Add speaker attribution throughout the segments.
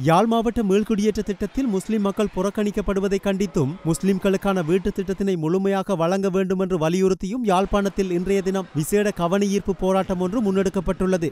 Speaker 1: யாழ் மாவட்ட மீள்குடியேற்ற திட்டத்தில் முஸ்லிம் மக்கள் புறக்கணிக்கப்படுவதை கண்டித்தும் முஸ்லிம்களுக்கான வீட்டு திட்டத்தினை முழுமையாக வழங்க வேண்டும் என்று வலியுறுத்தியும் யாழ்ப்பாணத்தில் இன்றைய தினம் விசேட கவனஈர்ப்பு போராட்டம் ஒன்று முன்னெடுக்கப்பட்டுள்ளது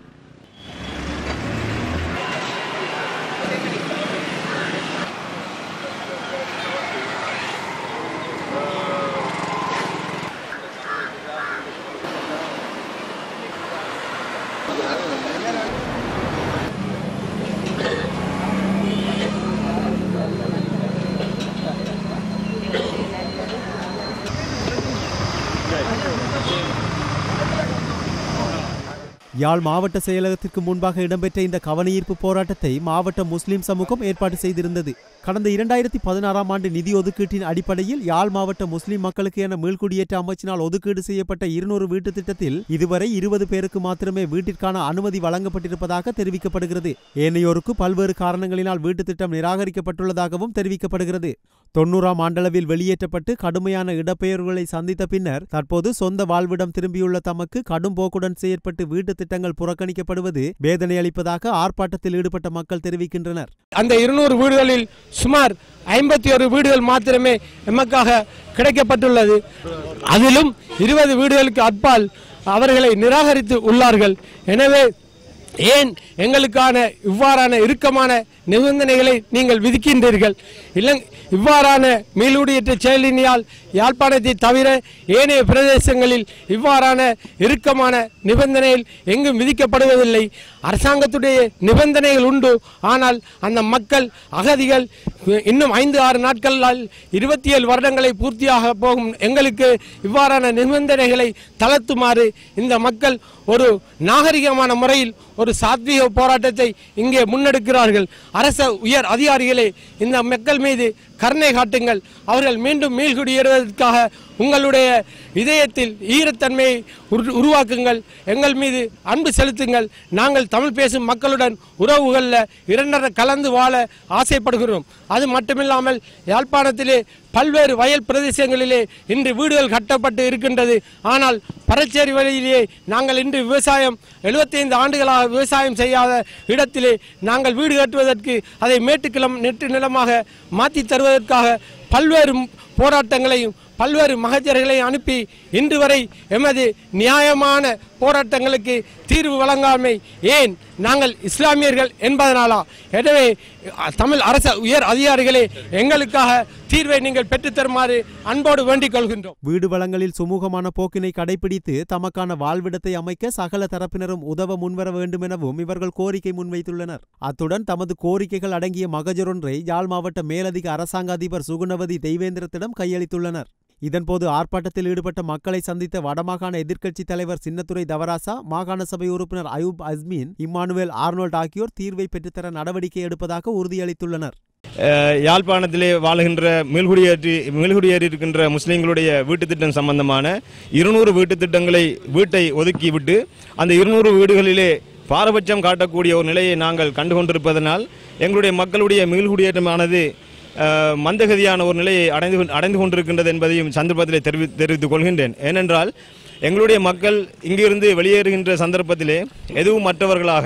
Speaker 1: யாழ் மாவட்ட செயலகத்திற்கு முன்பாக இடம்பெற்ற இந்த கவனஈர்ப்பு போராட்டத்தை மாவட்ட முஸ்லிம் சமூகம் ஏற்பாடு செய்திருந்தது கடந்த இரண்டாயிரத்தி பதினாறாம் ஆண்டு நிதி ஒதுக்கீட்டின் அடிப்படையில் யாழ் மாவட்ட முஸ்லிம் மக்களுக்கு என மீள்குடியேற்ற அமைச்சினால் ஒதுக்கீடு செய்யப்பட்ட இருநூறு வீட்டு திட்டத்தில் இதுவரை இருபது பேருக்கு மாத்திரமே வீட்டிற்கான அனுமதி வழங்கப்பட்டிருப்பதாக தெரிவிக்கப்படுகிறது ஏனையோருக்கு பல்வேறு காரணங்களினால் வீட்டு திட்டம் நிராகரிக்கப்பட்டுள்ளதாகவும் தெரிவிக்கப்படுகிறது தொன்னூறாம் ஆண்டளவில் வெளியேற்றப்பட்டு கடுமையான இடப்பெயர்வுகளை சந்தித்த பின்னர் தற்போது சொந்த வாழ்விடம் திரும்பியுள்ள தமக்கு கடும் போக்குடன் செயற்பட்டு வீட்டு திட்டங்கள் புறக்கணிக்கப்படுவது வேதனை அளிப்பதாக ஆர்ப்பாட்டத்தில் ஈடுபட்ட மக்கள் தெரிவிக்கின்றனர்
Speaker 2: அந்த இருநூறு வீடுகளில் சுமார் ஐம்பத்தி ஒரு வீடுகள் மாத்திரமே எமக்காக கிடைக்கப்பட்டுள்ளது அதிலும் இருபது வீடுகளுக்கு அப்பால் அவர்களை நிராகரித்து உள்ளார்கள் எனவே ஏன் எங்களுக்கான இவ்வாறான இறுக்கமான நிபந்தனைகளை நீங்கள் விதிக்கின்றீர்கள் இல்லை இவ்வாறான மீளுடியற்ற செயலினால் யாழ்ப்பாணத்தை தவிர ஏனைய பிரதேசங்களில் இவ்வாறான இறுக்கமான நிபந்தனைகள் எங்கும் விதிக்கப்படுவதில்லை அரசாங்கத்துடைய நிபந்தனைகள் உண்டு ஆனால் அந்த மக்கள் அகதிகள் இன்னும் ஐந்து ஆறு நாட்களால் இருபத்தி ஏழு வருடங்களை பூர்த்தியாக போகும் எங்களுக்கு இவ்வாறான நிபந்தனைகளை தளர்த்துமாறு இந்த மக்கள் ஒரு நாகரிகமான முறையில் ஒரு சாத்வீக போராட்டத்தை இங்கே முன்னெடுக்கிறார்கள் அரச உயர் அதிகாரிகளே இந்த மக்கள் மீது கருணை காட்டுங்கள் அவர்கள் மீண்டும் மீள்குடியேறுவதற்காக உங்களுடைய இதயத்தில் ஈரத்தன்மையை உரு- உருவாக்குங்கள் எங்கள் மீது அன்பு செலுத்துங்கள் நாங்கள் தமிழ் பேசும் மக்களுடன் உறவுகளில் இரண்டரை கலந்து வாழ ஆசைப்படுகிறோம் அது மட்டுமில்லாமல் யாழ்ப்பாணத்திலே பல்வேறு வயல் பிரதேசங்களிலே இன்று வீடுகள் கட்டப்பட்டு இருக்கின்றது ஆனால் பரச்சேரி வழியிலே நாங்கள் இன்று விவசாயம் 75 ஆண்டுகளாக விவசாயம் செய்யாத இடத்திலே நாங்கள் வீடு கட்டுவதற்கு அதை மேட்டுக்கிழம் நெட்டு நிலமாக மாற்றி தருவதற்காக பல்வேறு போராட்டங்களையும் பல்வேறு மகஜர்களை அனுப்பி இன்று வரை எமது நியாயமான போராட்டங்களுக்கு தீர்வு வழங்காமை ஏன் நாங்கள் இஸ்லாமியர்கள் என்பதனாலா எனவே அ, தமிழ் அரச உயர் அதிகாரிகளே எங்களுக்காக தீர்வை நீங்கள் பெற்றுத்தருமாறு அன்போடு வேண்டிக் கொள்கின்றோம்
Speaker 1: வீடு வளங்களில் சுமூகமான போக்கினை கடைபிடித்து தமக்கான வாழ்விடத்தை அமைக்க சகல தரப்பினரும் உதவ முன்வர வேண்டும் எனவும் இவர்கள் கோரிக்கை முன்வைத்துள்ளனர் அத்துடன் தமது கோரிக்கைகள் அடங்கிய மகஜரொன்றை யாழ் மாவட்ட மேலதிக அரசாங்க அதிபர் சுகுணவதி தெய்வேந்திரத்திடம் கையளித்துள்ளனர் இதன்போது ஆர்ப்பாட்டத்தில் ஈடுபட்ட மக்களை சந்தித்த வடமாகாண எதிர்க்கட்சித் தலைவர் சின்னத்துரை தவராசா மாகாண சபை உறுப்பினர் அயூப் அஸ்மீன் இம்மானுவேல் ஆர்னோல்ட் ஆகியோர் தீர்வை பெற்றுத்தர நடவடிக்கை எடுப்பதாக உறுதியளித்துள்ளனர்
Speaker 3: அஹ், யாழ்ப்பாணத்திலே வாழுகின்ற மீள்குடியேற்றி மீள்குடியேறி இருக்கின்ற முஸ்லீம்களுடைய வீட்டு திட்டம் சம்பந்தமான இருநூறு வீட்டு திட்டங்களை வீட்டை ஒதுக்கிவிட்டு அந்த இருநூறு வீடுகளிலே பாரபட்சம் காட்டக்கூடிய ஒரு நிலையை நாங்கள் கண்டுகொண்டிருப்பதனால் எங்களுடைய மக்களுடைய மீள்குடியேற்றமானது அஹ், மந்தகதியான ஒரு நிலையை அடைந்து கொண்டு- அடைந்து கொண்டிருக்கின்றது என்பதையும் சந்தர்ப்பத்திலே தெரிவி தெரிவித்துக் கொள்கின்றேன் ஏனென்றால் எங்களுடைய மக்கள் இங்கிருந்து வெளியேறுகின்ற சந்தர்ப்பத்திலே எதுவும் மற்றவர்களாக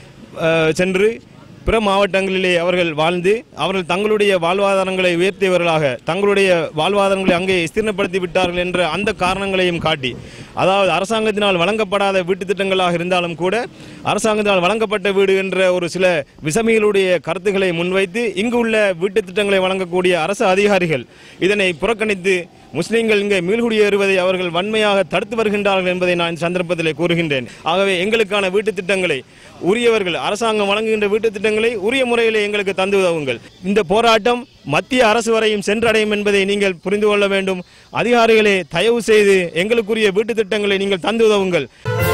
Speaker 3: அஹ், சென்று பிற மாவட்டங்களிலே அவர்கள் வாழ்ந்து அவர்கள் தங்களுடைய வாழ்வாதாரங்களை உயர்த்தியவர்களாக தங்களுடைய வாழ்வாதாரங்களை அங்கே விஸ்தீர்ணப்படுத்தி விட்டார்கள் என்ற அந்த காரணங்களையும் காட்டி அதாவது அரசாங்கத்தினால் வழங்கப்படாத வீட்டு திட்டங்களாக இருந்தாலும் கூட அரசாங்கத்தினால் வழங்கப்பட்ட வீடு என்ற ஒரு சில விசமிகளுடைய கருத்துக்களை முன்வைத்து இங்கு உள்ள வீட்டு திட்டங்களை வழங்கக்கூடிய அரசு அதிகாரிகள் இதனை புறக்கணித்து முஸ்லிம்கள் இங்கே மீள்குடியேறுவதை அவர்கள் வன்மையாக தடுத்து வருகின்றார்கள் என்பதை நான் இந்த சந்தர்ப்பத்திலே கூறுகின்றேன் ஆகவே எங்களுக்கான வீட்டு திட்டங்களை உரியவர்கள் அரசாங்கம் வழங்குகின்ற வீட்டு திட்டங்களை உரிய முறையிலே எங்களுக்கு தந்து உதவுங்கள் இந்த போராட்டம் மத்திய அரசு வரையும் சென்றடையும் என்பதை நீங்கள் புரிந்து கொள்ள வேண்டும் அதிகாரிகளே தயவு செய்து எங்களுக்குரிய வீட்டு திட்டங்களை நீங்கள் தந்து உதவுங்கள்